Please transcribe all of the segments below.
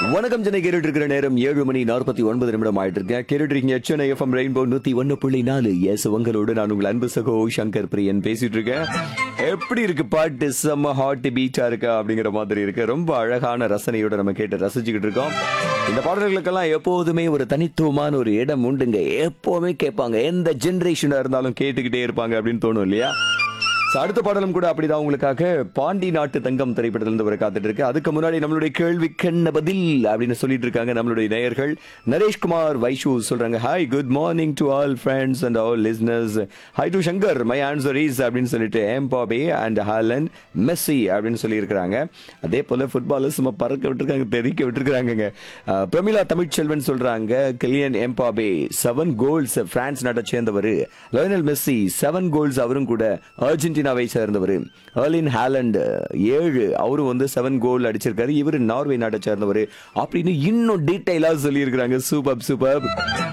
வணக்கம் சென்னை கேட்டுட்டு இருக்கிற நேரம் ஏழு மணி நாற்பத்தி ஒன்பது நிமிடம் ஆயிட்டு இருக்கேன் கேட்டுட்டு இருக்கீங்க சென்னை எஃப்எம் ரெயின்போ நூத்தி ஒன்னு புள்ளி நாலு எஸ் உங்களோடு நான் உங்கள் அன்பு சகோ சங்கர் பிரியன் பேசிட்டு இருக்கேன் எப்படி இருக்கு பாட்டு செம்ம ஹாட் பீட்டா இருக்கா அப்படிங்கிற மாதிரி இருக்கு ரொம்ப அழகான ரசனையோட நம்ம கேட்டு ரசிச்சுக்கிட்டு இருக்கோம் இந்த பாடல்களுக்கெல்லாம் எப்போதுமே ஒரு தனித்துவமான ஒரு இடம் உண்டுங்க எப்பவுமே கேட்பாங்க எந்த ஜெனரேஷனா இருந்தாலும் கேட்டுக்கிட்டே இருப்பாங்க அப்படின்னு தோணும் இல்லையா So, அடுத்த பாடலும் கூட அப்படிதான் உங்களுக்காக பாண்டி நாட்டு தங்கம் திரைப்படத்திலிருந்து வர காத்துட்டு இருக்கு அதுக்கு முன்னாடி நம்மளுடைய கேள்விக்கென்ன பதில் அப்படின்னு சொல்லிட்டு இருக்காங்க நம்மளுடைய நேயர்கள் நரேஷ்குமார் வைஷு சொல்றாங்க hi good morning to all friends and all listeners hi to Shankar my answer is அப்படின்னு சொல்லிட்டு எம்பாபே அண்ட் ஹாலன் மெஸ்ஸி அப்படின்னு சொல்லி இருக்கிறாங்க அதே போல ஃபுட்பாலர்ஸ் நம்ம பறக்க விட்டுருக்காங்க தெரிக்க விட்டுருக்காங்க பிரமிளா தமிழ்ச்செல்வன் சொல்றாங்க Kylian Mbappe seven goals France நாட்டை சேர்ந்தவர் லயோனல் மெஸ்ஸி செவன் கோல்ஸ் அவரும் கூட அர்ஜென்டினாவை சேர்ந்தவர் எர்லின் ஹாலண்ட் ஏழு அவரும் வந்து செவன் கோல் அடிச்சிருக்காரு இவர் நார்வே நாட்டை சேர்ந்தவர் அப்படின்னு இன்னும் டீட்டெயிலா சொல்லியிருக்கிறாங்க சூப்பர் சூப்பர்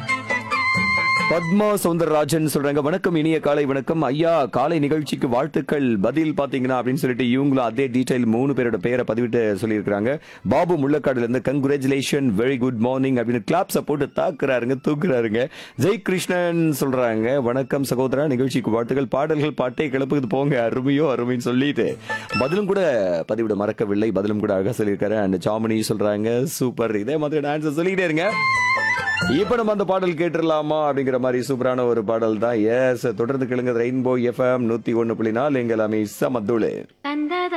பத்மா சௌந்தரராஜன் சொல்றாங்க வணக்கம் இனிய காலை வணக்கம் ஐயா காலை நிகழ்ச்சிக்கு வாழ்த்துக்கள் பதில் பாத்தீங்கன்னா அப்படின்னு சொல்லிட்டு இவங்களும் அதே டீடைல் மூணு பேரோட பெயரை பதிவிட்டு சொல்லியிருக்காங்க பாபு முள்ளக்காடுல இருந்து கங்குராச்சுலேஷன் வெரி குட் மார்னிங் அப்படின்னு கிளாப்ஸை போட்டு தாக்குறாருங்க தூக்குறாருங்க ஜெய் கிருஷ்ணன் சொல்றாங்க வணக்கம் சகோதரா நிகழ்ச்சிக்கு வாழ்த்துக்கள் பாடல்கள் பாட்டை கிளப்புக்கு போங்க அருமையோ அருமைன்னு சொல்லிட்டு பதிலும் கூட பதிவிட மறக்கவில்லை பதிலும் கூட அழகா சொல்லியிருக்காரு அண்ட் சாமணி சொல்றாங்க சூப்பர் இதே மாதிரி ஆன்சர் சொல்லிக்கிட்டே இருங்க இப்ப நம்ம அந்த பாடல் கேட்டுடலாமா அப்படிங்கிற மாதிரி சூப்பரான ஒரு பாடல் தான் எஸ் தொடர்ந்து கேளுங்க ரெயின்போ எஃப்எம் நூத்தி ஒன்னு புள்ளி நாலு எங்கள் அமீசா மத்துளு தந்தத